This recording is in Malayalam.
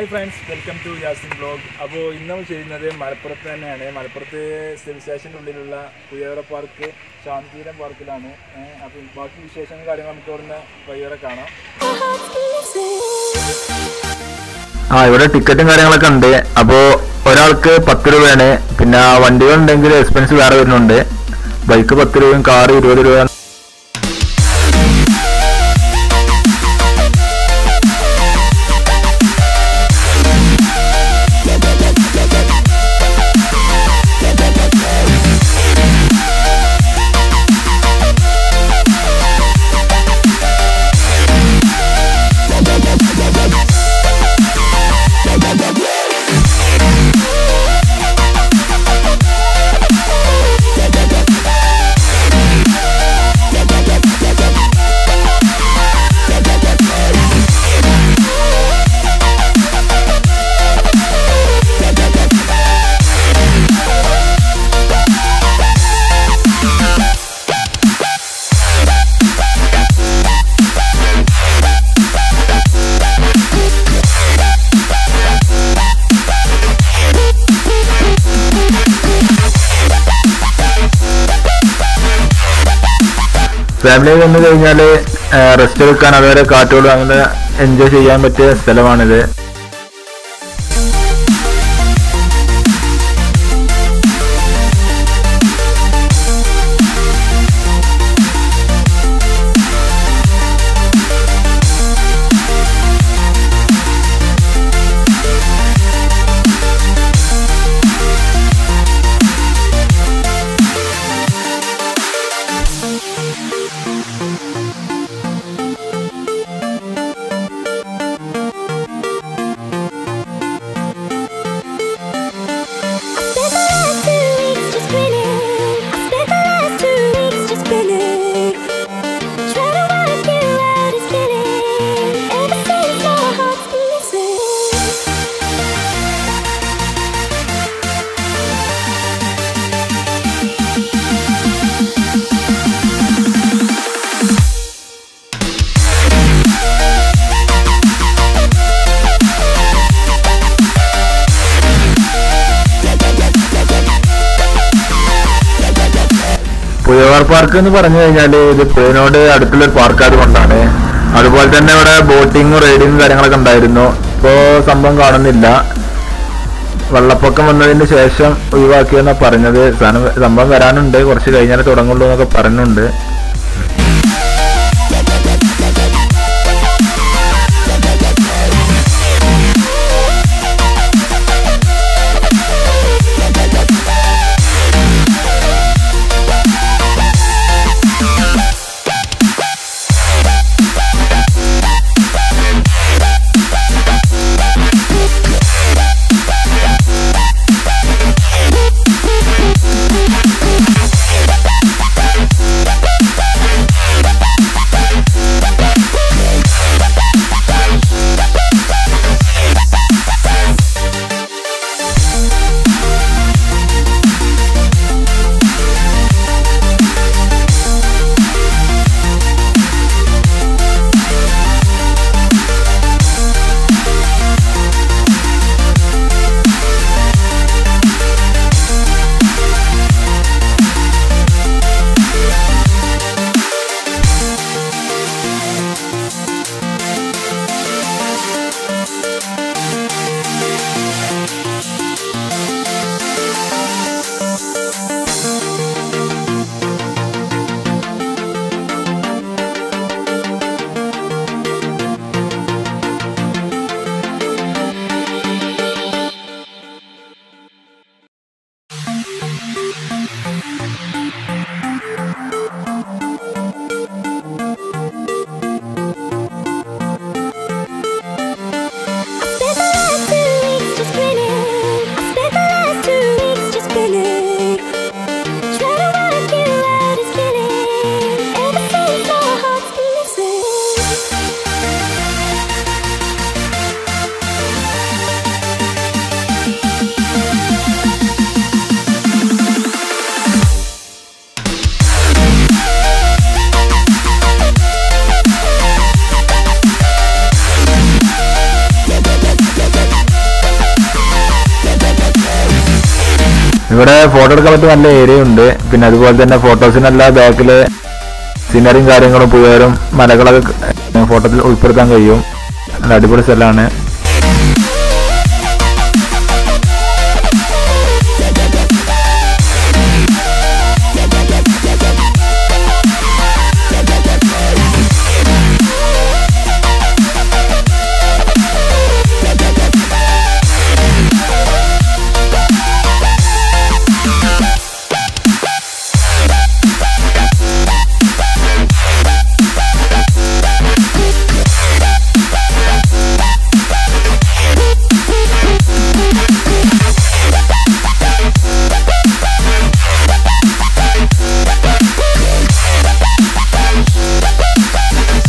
hi friends welcome to Yasin blog അപ്പോൾ ഇന്ന് നമ്മൾ ചെയ്യുന്നത് മലപ്പുറത്ത് തന്നെയാണ് മലപ്പുറത്ത് സിവിൽ സ്റ്റേഷൻ്റെ ഉള്ളിലുള്ള പുയറ പാർക്ക് ശാന്തിപുരം പാർക്കിലാണ് അപ്പോൾ ബാക്കി വിശേഷങ്ങൾ കാര്യങ്ങൾ നമുക്ക് ഇവിടുന്ന് വൈകുന്നേരം കാണാം ആ ഇവിടെ ടിക്കറ്റും കാര്യങ്ങളൊക്കെ ഉണ്ട് അപ്പോ ഒരാൾക്ക് പത്ത് രൂപയാണ് പിന്നെ വണ്ടികൾ ഉണ്ടെങ്കിൽ എക്സ്പെൻസ് വേറെ വരുന്നുണ്ട് ബൈക്ക് പത്ത് രൂപയും കാർ ഇരുപത് രൂപ ഫാമിലി വന്നു കഴിഞ്ഞാൽ റെസ്റ്റ് എടുക്കാൻ അതുവരെ കാറ്റുകൾ അങ്ങനെ എൻജോയ് ചെയ്യാൻ പറ്റിയ സ്ഥലമാണിത് പുഴവാർ പാർക്ക് എന്ന് പറഞ്ഞു കഴിഞ്ഞാൽ ഇത് പുഴനോട് അടുത്തുള്ള ഒരു പാർക്ക് ആയതുകൊണ്ടാണ് അതുപോലെ തന്നെ ഇവിടെ ബോട്ടിങ്ങും റൈഡിങ്ങും കാര്യങ്ങളൊക്കെ ഉണ്ടായിരുന്നു ഇപ്പോ സംഭവം കാണുന്നില്ല വെള്ളപ്പൊക്കം വന്നതിന് ശേഷം ഒഴിവാക്കിയെന്നാ പറഞ്ഞത് സാധനം സംഭവം വരാനുണ്ട് കുറച്ച് കഴിഞ്ഞാൽ തുടങ്ങുള്ളൂ എന്നൊക്കെ പറയുന്നുണ്ട് ഇവിടെ ഫോട്ടോ എടുക്കാൻ പറ്റിയ നല്ല ഏരിയ ഉണ്ട് പിന്നെ അതുപോലെ തന്നെ ഫോട്ടോസിനെല്ലാം ബാക്കില് സീനറിയും കാര്യങ്ങളും പുയറും മലകളൊക്കെ ഫോട്ടോത്തിൽ ഉൾപ്പെടുത്താൻ കഴിയും നല്ല അടിപൊളി സ്ഥലമാണ്